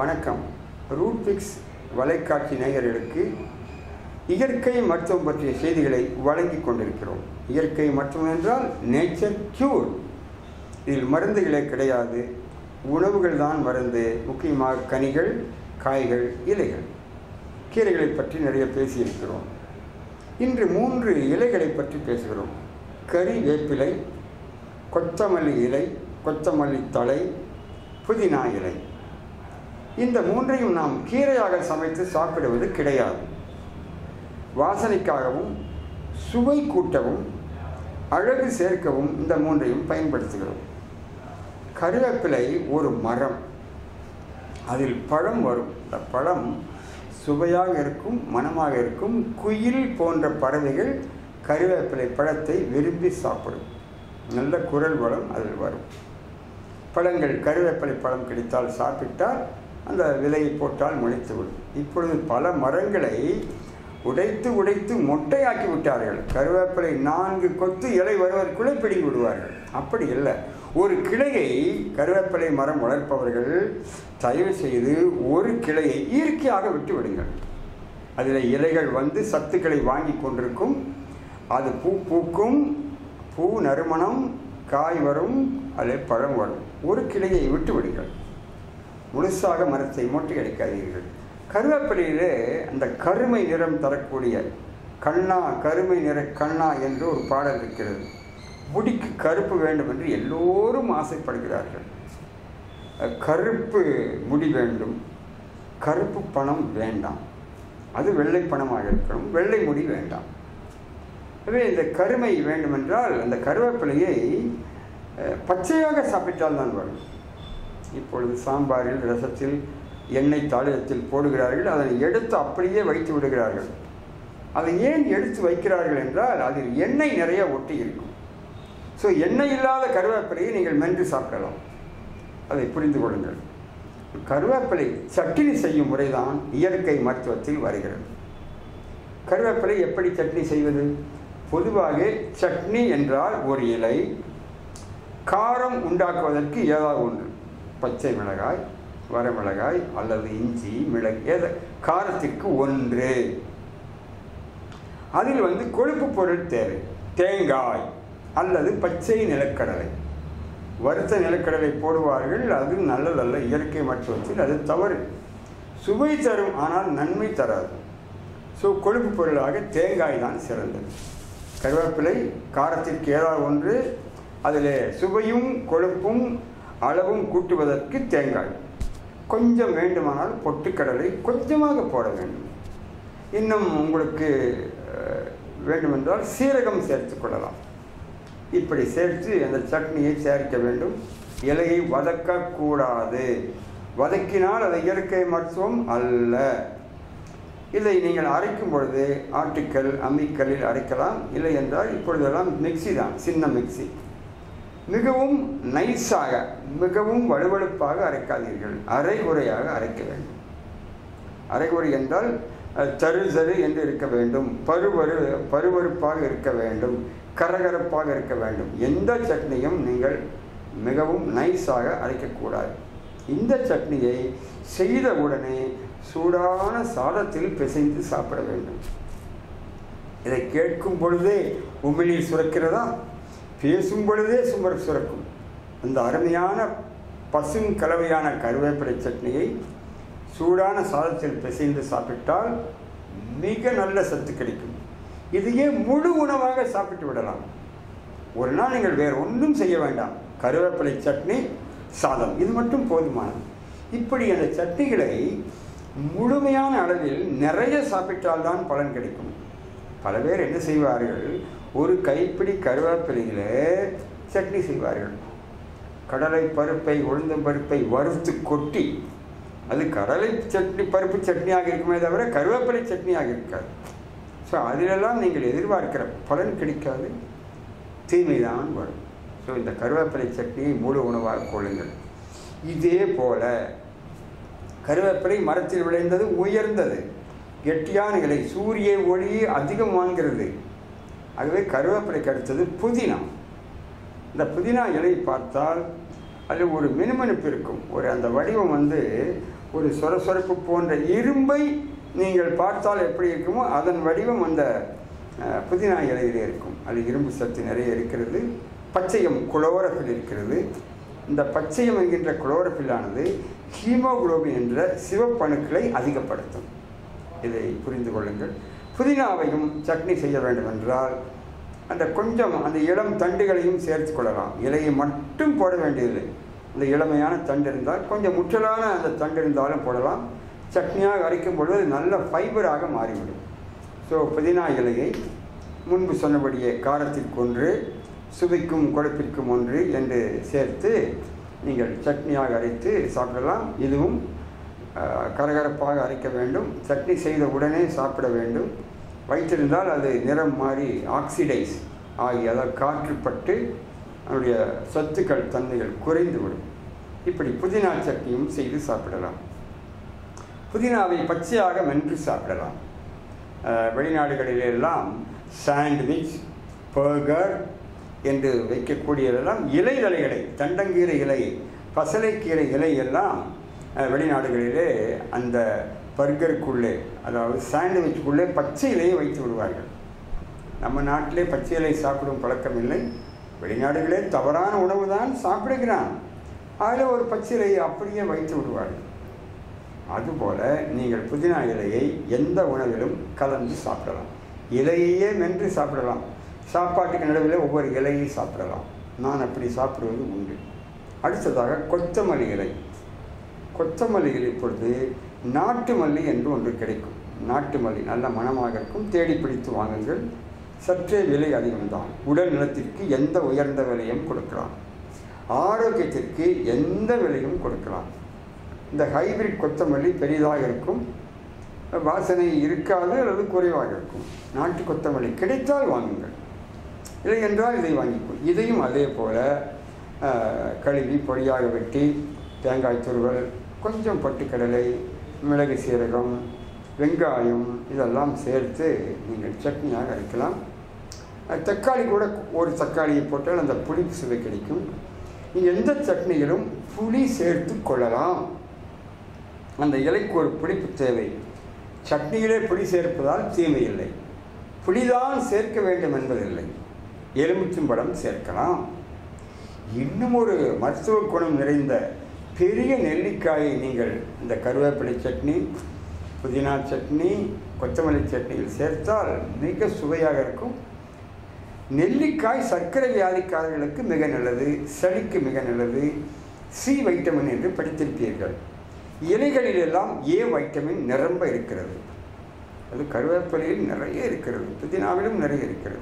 வணக்கம் ரூட்பிக்ஸ் வலைக்காட்சி நேயர்களுக்கு இயற்கை மருத்துவம் பற்றிய செய்திகளை வழங்கிக் கொண்டிருக்கிறோம் இயற்கை மருத்துவம் என்றால் நேச்சர் கியூர் இதில் மருந்துகளே கிடையாது உணவுகள் தான் மருந்து முக்கியமாக கனிகள் காய்கள் இலைகள் கீரைகளை பற்றி நிறைய பேசியிருக்கிறோம் இன்று மூன்று இலைகளை பற்றி பேசுகிறோம் கறி வேப்பிலை கொத்தமல்லி இலை கொத்தமல்லி தழை புதினா இலை இந்த மூன்றையும் நாம் கீரையாக சமைத்து சாப்பிடுவது கிடையாது வாசனைக்காகவும் சுவை கூட்டவும் அழகு சேர்க்கவும் இந்த மூன்றையும் பயன்படுத்துகிறோம் கருவேப்பிலை ஒரு மரம் அதில் பழம் வரும் இந்த பழம் சுவையாக இருக்கும் மனமாக இருக்கும் குயில் போன்ற பறவைகள் கருவேப்பிலை பழத்தை விரும்பி சாப்பிடும் நல்ல குரல் வளம் அதில் வரும் பழங்கள் கருவேப்பிலை பழம் கிடைத்தால் சாப்பிட்டால் அந்த விலையை போட்டால் முளைத்துவிடும் இப்பொழுது பல மரங்களை உடைத்து உடைத்து மொட்டையாக்கி விட்டார்கள் கருவேப்பிலை நான்கு கொத்து இலை வருவதற்குள்ளே பிடிங்கி விடுவார்கள் அப்படி இல்லை ஒரு கிளையை கருவேப்பிலை மரம் வளர்ப்பவர்கள் தயவு செய்து ஒரு கிளையை இயற்கையாக விட்டு விடுங்கள் அதில் இலைகள் வந்து சத்துக்களை வாங்கி கொண்டிருக்கும் அது பூ பூக்கும் பூ நறுமணம் காய் வரும் அதில் பழம் வரும் ஒரு கிளையை விட்டு விடுங்கள் முழுசாக மரத்தை மொட்டை அடிக்காதீர்கள் கருவேப்பிலையிலே அந்த கருமை நிறம் தரக்கூடிய கண்ணா கருமை நிற கண்ணா என்று ஒரு பாடல் இருக்கிறது முடிக்கு கருப்பு வேண்டும் என்று எல்லோரும் ஆசைப்படுகிறார்கள் கருப்பு முடி வேண்டும் கருப்பு பணம் வேண்டாம் அது வெள்ளை பணமாக இருக்கணும் வெள்ளை முடி வேண்டாம் எனவே இந்த கருமை வேண்டுமென்றால் அந்த கருவேப்பிலையை பச்சையாக சாப்பிட்டால் தான் வரும் இப்பொழுது சாம்பாரில் ரசத்தில் எண்ணெய் தாளிதத்தில் போடுகிறார்கள் அதனை எடுத்து அப்படியே வைத்து விடுகிறார்கள் அதை ஏன் எடுத்து வைக்கிறார்கள் என்றால் அதில் எண்ணெய் நிறைய ஒட்டி இருக்கும் ஸோ எண்ணெய் இல்லாத கருவேப்பிலையை நீங்கள் மென்று சாப்பிடலாம் அதை புரிந்து கொள்ளுங்கள் கருவேப்பிலை சட்டினி செய்யும் முறைதான் இயற்கை மருத்துவத்தில் வருகிறது கருவேப்பிலை எப்படி சட்னி செய்வது பொதுவாக சட்னி என்றால் ஒரு இலை காரம் உண்டாக்குவதற்கு ஏதாவது ஒன்று பச்சை மிளகாய் வரமிளகாய் அல்லது இஞ்சி மிளகு ஏத காரத்திற்கு ஒன்று அதில் வந்து கொழுப்பு பொருள் தேவை தேங்காய் அல்லது பச்சை நிலக்கடலை வறுத்த நிலக்கடலை போடுவார்கள் அது நல்லதல்ல இயற்கை மருத்துவத்தில் அது தவறு சுவை தரும் ஆனால் நன்மை தராது ஸோ கொழுப்பு பொருளாக தேங்காய் தான் சிறந்தது கருவேப்பிலை காரத்திற்கு ஏதாவது ஒன்று அதில் சுவையும் கொழுப்பும் அளவும் கூட்டுவதற்கு தேங்காய் கொஞ்சம் வேண்டுமானால் பொட்டுக்கடலை கொஞ்சமாக போட வேண்டும் இன்னும் உங்களுக்கு வேண்டுமென்றால் சீரகம் சேர்த்து கொள்ளலாம் இப்படி சேர்த்து அந்த சட்னியை சேர்க்க வேண்டும் இலையை வதக்கக்கூடாது வதக்கினால் அது இயற்கை மருத்துவம் அல்ல இதை நீங்கள் அரைக்கும் பொழுது ஆட்டுக்கல் அம்மிக்கல்லில் அரைக்கலாம் இல்லை என்றால் இப்பொழுதெல்லாம் மிக்சி தான் சின்ன மிக்சி மிகவும் நைஸாக மிகவும் வலுவழுப்பாக அரைக்காதீர்கள் அரைகுறையாக அரைக்க வேண்டும் அரைகுறை என்றால் தரு தரு என்று இருக்க வேண்டும் பருவரு பருவறுப்பாக இருக்க வேண்டும் கரகரப்பாக இருக்க வேண்டும் எந்த சட்னியும் நீங்கள் மிகவும் நைஸாக அரைக்கக்கூடாது இந்த சட்னியை செய்த உடனே சூடான சாதத்தில் பிசைந்து சாப்பிட வேண்டும் இதை கேட்கும் பொழுதே உமிழில் சுரக்கிறதா பேசும் பொழுதே சுமர் சுரக்கும் அந்த அருமையான பசும் கலவையான கருவேப்பிலை சட்னியை சூடான சாதத்தில் பிசைந்து சாப்பிட்டால் மிக நல்ல சத்து கிடைக்கும் இதையே முழு உணவாக சாப்பிட்டு விடலாம் ஒரு நாள் நீங்கள் வேறு ஒன்றும் செய்ய வேண்டாம் கருவேப்பிலை சட்னி சாதம் இது மட்டும் போதுமானது இப்படி அந்த சட்னிகளை முழுமையான அளவில் நிறைய சாப்பிட்டால்தான் பலன் கிடைக்கும் பல பேர் என்ன செய்வார்கள் ஒரு கைப்பிடி கருவேப்பிலையில் சட்னி செய்வார்கள் கடலை பருப்பை உளுந்தம் பருப்பை வறுத்து கொட்டி அது கடலை சட்னி பருப்பு சட்னியாக இருக்குமே தவிர கருவேப்பிலை சட்னியாக இருக்காது ஸோ அதிலெல்லாம் நீங்கள் எதிர்பார்க்கிற பலன் கிடைக்காது தீமைதான் வரும் ஸோ இந்த கருவேப்பிலை சட்னியை முழு உணவாக கொள்ளுங்கள் இதே போல கருவேப்பிலை மரத்தில் விளைந்தது உயர்ந்தது கெட்டியான இலை சூரிய ஒளி அதிகம் வாங்கிறது ஆகவே கருவேப்பிலைக்கு அடுத்தது புதினா இந்த புதினா இலை பார்த்தால் அதில் ஒரு மினுமினுப்பு இருக்கும் ஒரு அந்த வடிவம் வந்து ஒரு சொரசொரப்பு போன்ற இரும்பை நீங்கள் பார்த்தால் எப்படி இருக்குமோ அதன் வடிவம் அந்த அஹ், புதினா இலையிலே இருக்கும் அது இரும்பு சத்து நிறைய இருக்கிறது பச்சையம் குளோரஃபில் இருக்கிறது இந்த பச்சையம் என்கின்ற குளோரஃபில்லானது ஹீமோகுளோபின் என்ற சிவப்பணுக்களை அதிகப்படுத்தும் இதை புரிந்து கொள்ளுங்கள் புதினாவையும் சட்னி செய்ய வேண்டும் என்றால் அந்த கொஞ்சம் அந்த இளம் தண்டுகளையும் சேர்த்து கொள்ளலாம் இலையை மட்டும் போட வேண்டியதில்லை அந்த இளமையான தண்டு இருந்தால் கொஞ்சம் முற்றலான அந்த தண்டு இருந்தாலும் போடலாம் சட்னியாக அரைக்கும் பொழுது நல்ல ஃபைபராக மாறிவிடும் ஸோ புதினா இலையை முன்பு சொன்னபடியே காரத்திற்கு ஒன்று சுவைக்கும் கொழுப்பிற்கும் ஒன்று என்று சேர்த்து நீங்கள் சட்னியாக அரைத்து சாப்பிடலாம் இதுவும் அஹ், கரகரப்பாக அரைக்க வேண்டும் சட்னி செய்த உடனே சாப்பிட வேண்டும் வைத்திருந்தால் அது நிறம் மாறி ஆக்சிடைஸ் ஆகி அதாவது காற்றுப்பட்டு அதனுடைய சத்துக்கள் தன்மைகள் குறைந்துவிடும் இப்படி புதினா சட்னியும் செய்து சாப்பிடலாம் புதினாவை பச்சையாக மென்று சாப்பிடலாம் அஹ், வெளிநாடுகளிலெல்லாம் சாண்ட்விச் பர்கர் என்று வைக்கக்கூடியதெல்லாம் இலைதலைகளை தண்டங்கீரை இலை பசலைக்கீரை இலை எல்லாம் அஹ், வெளிநாடுகளிலே அந்த பர்கருக்குள்ளே அதாவது சாண்ட்விச்சுக்குள்ளே பச்சை இலையை வைத்து விடுவார்கள் நம்ம நாட்டிலே பச்சை இலை சாப்பிடும் பழக்கம் இல்லை வெளிநாடுகளே தவறான உணவு தான் சாப்பிடுகிறான் அதில் ஒரு பச்சை இலையை அப்படியே வைத்து விடுவார்கள் அதுபோல நீங்கள் புதினா இலையை எந்த உணவிலும் கலந்து சாப்பிடலாம் இலையையே மென்று சாப்பிடலாம் சாப்பாட்டுக்கு நடுவில் ஒவ்வொரு இலையை சாப்பிடலாம் நான் அப்படி சாப்பிடுவது உண்டு அடுத்ததாக கொத்தமல்லி இலை கொத்தமல்லி இலை இப்பொழுது நாட்டு மல்லி என்று ஒன்று கிடைக்கும் நாட்டு மல்லி நல்ல மணமாக இருக்கும் தேடி பிடித்து வாங்குங்கள் சற்றே விலை அதிகம்தான் உடல் நலத்திற்கு எந்த உயர்ந்த விலையும் கொடுக்கலாம் ஆரோக்கியத்திற்கு எந்த விலையும் கொடுக்கலாம் இந்த ஹைபிரிட் கொத்தமல்லி பெரிதாக இருக்கும் வாசனை இருக்காது அல்லது குறைவாக இருக்கும் நாட்டு கொத்தமல்லி கிடைத்தால் வாங்குங்கள் இல்லை என்றால் இதை வாங்கிக்கொள் இதையும் அதே போல் கழுவி பொடியாக வெட்டி தேங்காய் துருவல் கொஞ்சம் பொட்டுக்கடலை மிளகு சீரகம் வெங்காயம் இதெல்லாம் சேர்த்து நீங்கள் சட்னியாக அரைக்கலாம் அஹ், தக்காளி கூட ஒரு தக்காளியை போட்டால் அந்த புளிப்பு சுவை கிடைக்கும் நீங்கள் எந்த சட்னியிலும் புளி சேர்த்து கொள்ளலாம் அந்த இலைக்கு ஒரு புளிப்பு தேவை சட்னியிலே புளி சேர்ப்பதால் தீமை இல்லை புளிதான் சேர்க்க வேண்டும் என்பதில்லை எலுமிச்சம்பழம் சேர்க்கலாம் இன்னும் ஒரு மருத்துவ குணம் நிறைந்த பெரிய நெல்லிக்காயை நீங்கள் இந்த கருவேப்பிலை சட்னி புதினா சட்னி கொத்தமல்லி சட்னியில் சேர்த்தால் மிக சுவையாக இருக்கும் நெல்லிக்காய் சர்க்கரை வியாதிக்காரர்களுக்கு மிக நல்லது சளிக்கு மிக நல்லது சி வைட்டமின் என்று படித்திருப்பீர்கள் இலைகளில் எல்லாம் ஏ வைட்டமின் நிரம்ப இருக்கிறது அது கருவேப்பிலையில் நிறைய இருக்கிறது புதினாவிலும் நிறைய இருக்கிறது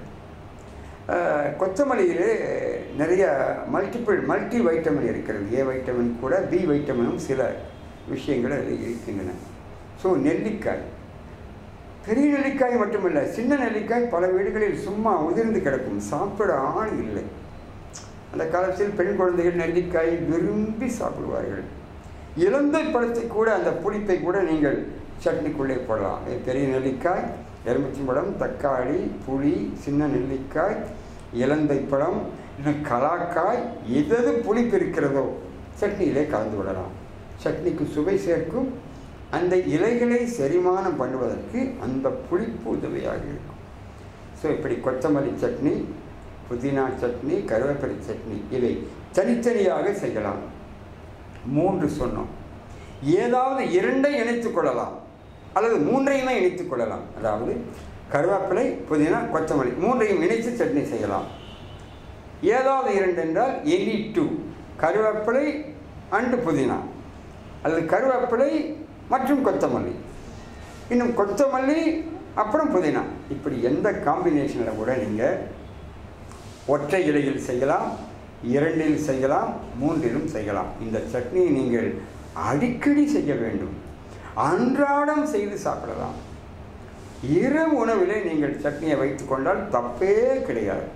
அஹ், கொத்தமல்லியிலே நிறைய மல்டிபிள் மல்டி வைட்டமின் இருக்கிறது ஏ வைட்டமின் கூட பி வைட்டமினும் சில விஷயங்கள் அதில் இருக்கின்றன ஸோ நெல்லிக்காய் பெரிய நெல்லிக்காய் மட்டுமல்ல சின்ன நெல்லிக்காய் பல வீடுகளில் சும்மா உதிர்ந்து கிடக்கும் சாப்பிட ஆள் இல்லை அந்த காலத்தில் பெண் குழந்தைகள் நெல்லிக்காய் விரும்பி சாப்பிடுவார்கள் இலந்தை பழத்தை கூட அந்த புளிப்பை கூட நீங்கள் சட்னிக்குள்ளே போடலாம் இது பெரிய நெல்லிக்காய் எலுமிச்சம்பழம் தக்காளி புளி சின்ன நெல்லிக்காய் இலந்தை பழம் இன்னும் கலாக்காய் எதது புளிப்பு இருக்கிறதோ சட்னியிலே கலந்து விடலாம் சட்னிக்கு சுவை சேர்க்கும் அந்த இலைகளை செரிமானம் பண்ணுவதற்கு அந்த புளிப்பு உதவியாக இருக்கும் ஸோ இப்படி கொத்தமல்லி சட்னி புதினா சட்னி கருவேப்பிலை சட்னி இவை தனித்தனியாக செய்யலாம் மூன்று சொன்னோம் ஏதாவது இரண்டை இணைத்துக் கொள்ளலாம் அல்லது மூன்றையுமே இணைத்துக் கொள்ளலாம் அதாவது கருவேப்பிலை புதினா கொத்தமல்லி மூன்றையும் இணைத்து சட்னி செய்யலாம் ஏதாவது இரண்டு என்றால் எனி டூ கருவேப்பிலை அண்டு புதினா அல்லது கருவேப்பிலை மற்றும் கொத்தமல்லி இன்னும் கொத்தமல்லி அப்புறம் புதினா இப்படி எந்த காம்பினேஷனில் கூட நீங்கள் ஒற்றை இலையில் செய்யலாம் இரண்டில் செய்யலாம் மூன்றிலும் செய்யலாம் இந்த சட்னியை நீங்கள் அடிக்கடி செய்ய வேண்டும் அன்றாடம் செய்து சாப்பிடலாம் இரவு உணவிலே நீங்கள் சட்னியை வைத்துக்கொண்டால் தப்பே கிடையாது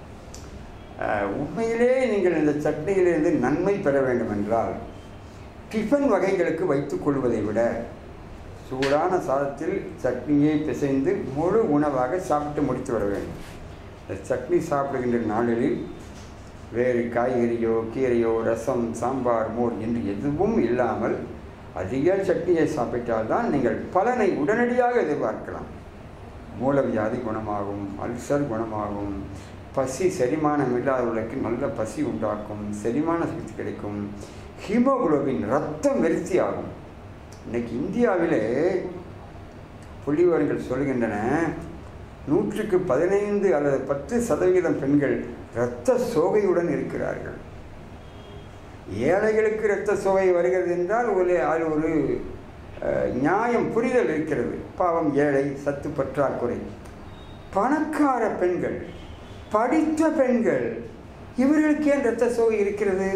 அஹ், உண்மையிலே நீங்கள் இந்த சட்னியிலிருந்து நன்மை பெற வேண்டும் என்றால் டிஃபன் வகைகளுக்கு வைத்துக் கொள்வதை விட சூடான சாதத்தில் சட்னியை பிசைந்து முழு உணவாக சாப்பிட்டு முடித்து விட வேண்டும் இந்த சட்னி சாப்பிடுகின்ற நாளில் வேறு காய்கறியோ கீரையோ ரசம் சாம்பார் மோர் என்று எதுவும் இல்லாமல் அதிக சட்னியை சாப்பிட்டால் தான் நீங்கள் பலனை உடனடியாக எதிர்பார்க்கலாம் மூலவியாதி குணமாகும் அல்சர் குணமாகும் பசி செரிமானம் இல்லாதவர்களுக்கு நல்ல பசி உண்டாக்கும் செரிமான சக்தி கிடைக்கும் ஹீமோகுளோபின் ரத்தம் விருத்தி ஆகும் இன்னைக்கு இந்தியாவிலே புள்ளிவிவரங்கள் சொல்கின்றன நூற்றுக்கு பதினைந்து அல்லது பத்து சதவிகிதம் பெண்கள் இரத்த சோகையுடன் இருக்கிறார்கள் ஏழைகளுக்கு இரத்த சோகை வருகிறது என்றால் ஒரு அது ஒரு அஹ், நியாயம் புரிதல் இருக்கிறது பாவம் ஏழை சத்து பற்றாக்குறை பணக்கார பெண்கள் படித்த பெண்கள் இவர்களுக்கு ஏன் இரத்த சோகை இருக்கிறது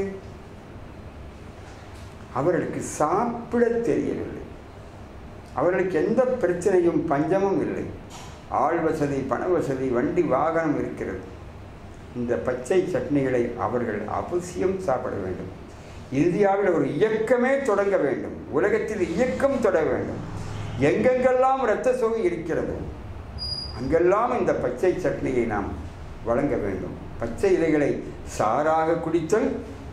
அவர்களுக்கு சாப்பிட தெரியவில்லை அவர்களுக்கு எந்த பிரச்சனையும் பஞ்சமும் இல்லை ஆள் வசதி பண வசதி வண்டி வாகனம் இருக்கிறது இந்த பச்சை சட்னிகளை அவர்கள் அவசியம் சாப்பிட வேண்டும் இந்தியாவில் ஒரு இயக்கமே தொடங்க வேண்டும் உலகத்தில் இயக்கம் தொடங்க வேண்டும் எங்கெங்கெல்லாம் இரத்த சோகை இருக்கிறது அங்கெல்லாம் இந்த பச்சை சட்னியை நாம் வழங்க வேண்டும் பச்சை இலைகளை சாறாக குடித்தல்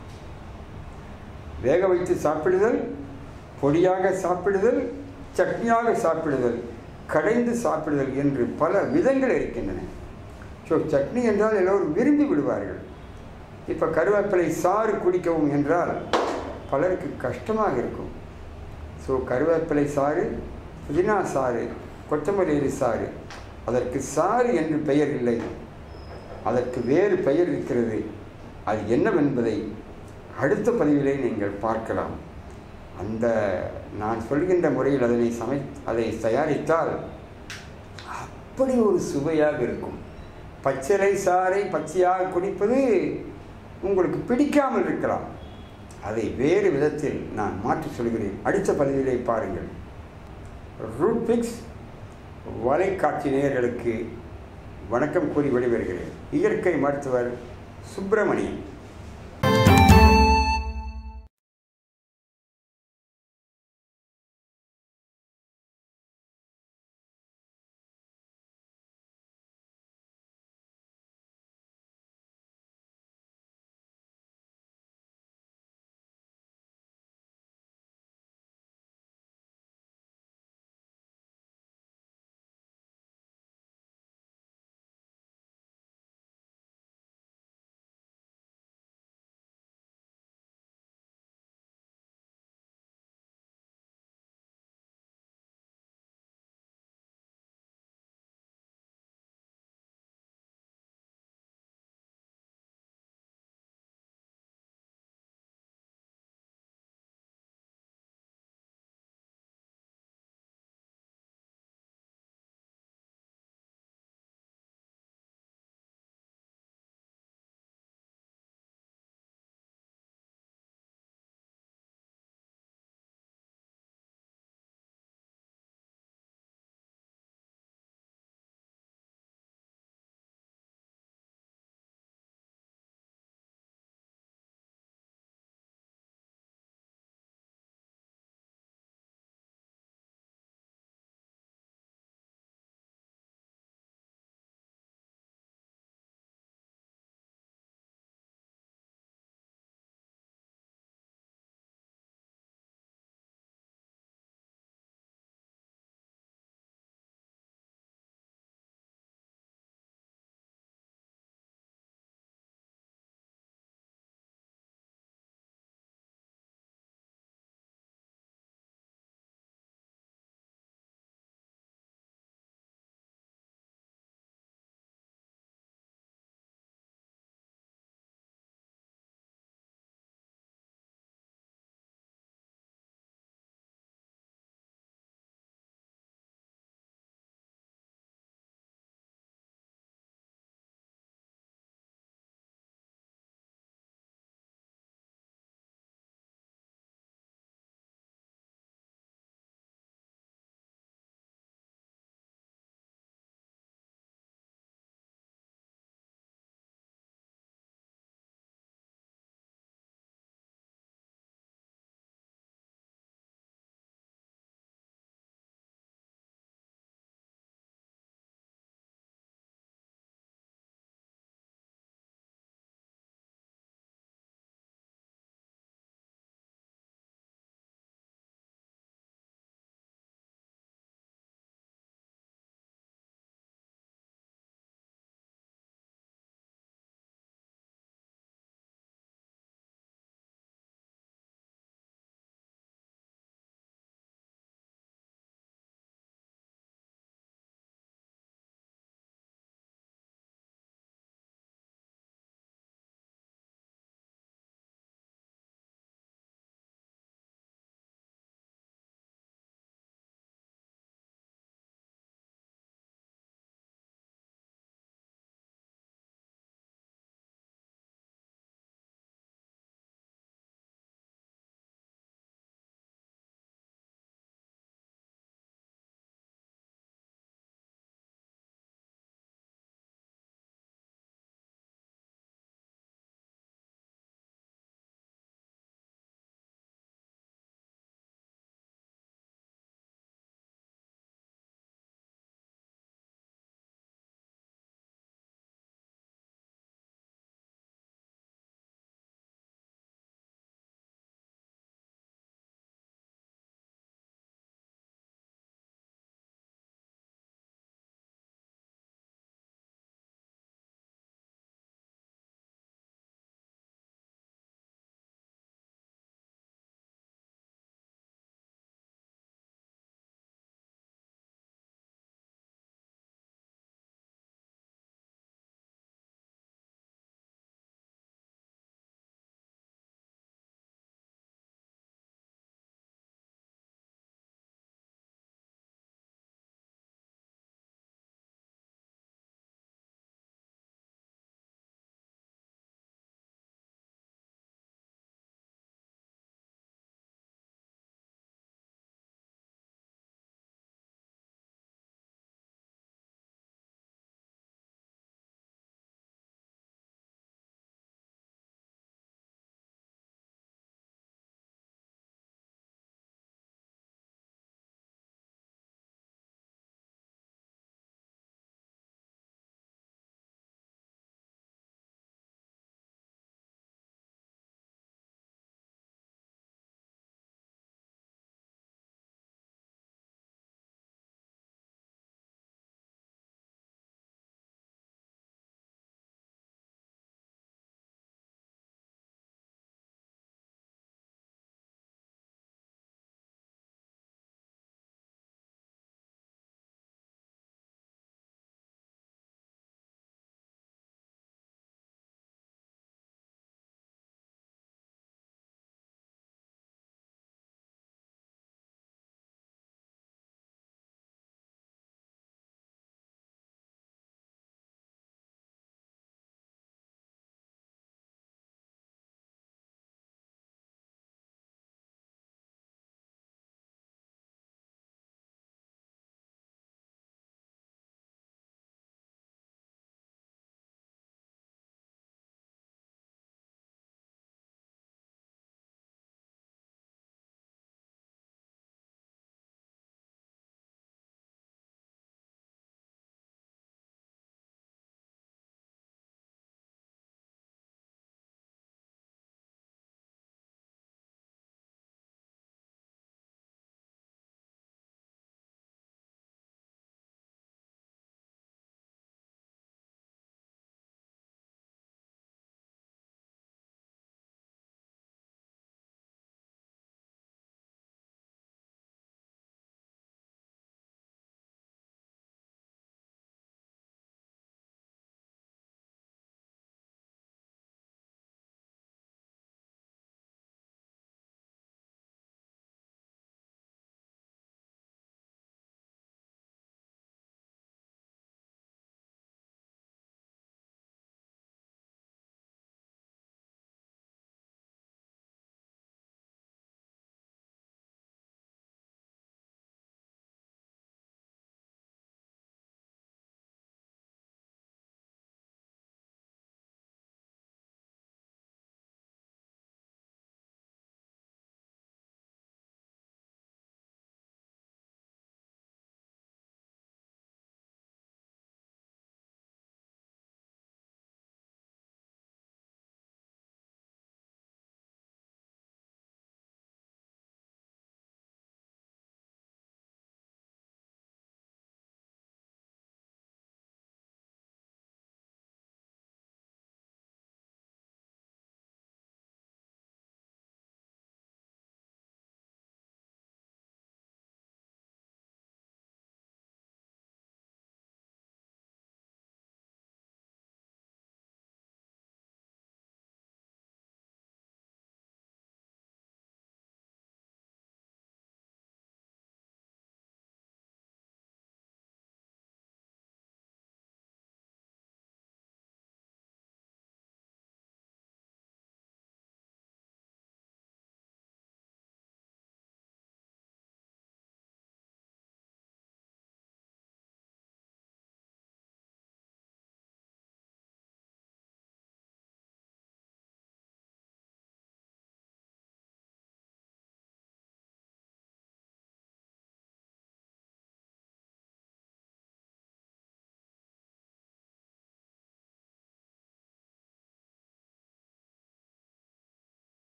வேக வைத்து சாப்பிடுதல் பொடியாக சாப்பிடுதல் சட்னியாக சாப்பிடுதல் கடைந்து சாப்பிடுதல் என்று பல விதங்கள் இருக்கின்றன ஸோ சட்னி என்றால் எல்லோரும் விரும்பி விடுவார்கள் இப்போ கருவேப்பிலை சாறு குடிக்கவும் என்றால் பலருக்கு கஷ்டமாக இருக்கும் ஸோ கருவேப்பிலை சாறு புதினா சாறு கொத்தமல்லி இலை சாறு அதற்கு சாறு என்று பெயர் இல்லை அதற்கு வேறு பெயர் இருக்கிறது அது என்னவென்பதை அடுத்த பதிவிலே நீங்கள் பார்க்கலாம் அந்த நான் சொல்கின்ற முறையில் அதனை சமை அதை தயாரித்தால் அப்படி ஒரு சுவையாக இருக்கும் பச்சிலை சாறை பச்சையாக குடிப்பது உங்களுக்கு பிடிக்காமல் இருக்கலாம் அதை வேறு விதத்தில் நான் மாற்றி சொல்கிறேன் அடுத்த பதிவிலே பாருங்கள் ரூட் பிக்ஸ் வலைக்காட்சி நேயர்களுக்கு வணக்கம் கூறி விடைபெறுகிறேன் இயற்கை மருத்துவர் சுப்பிரமணியன்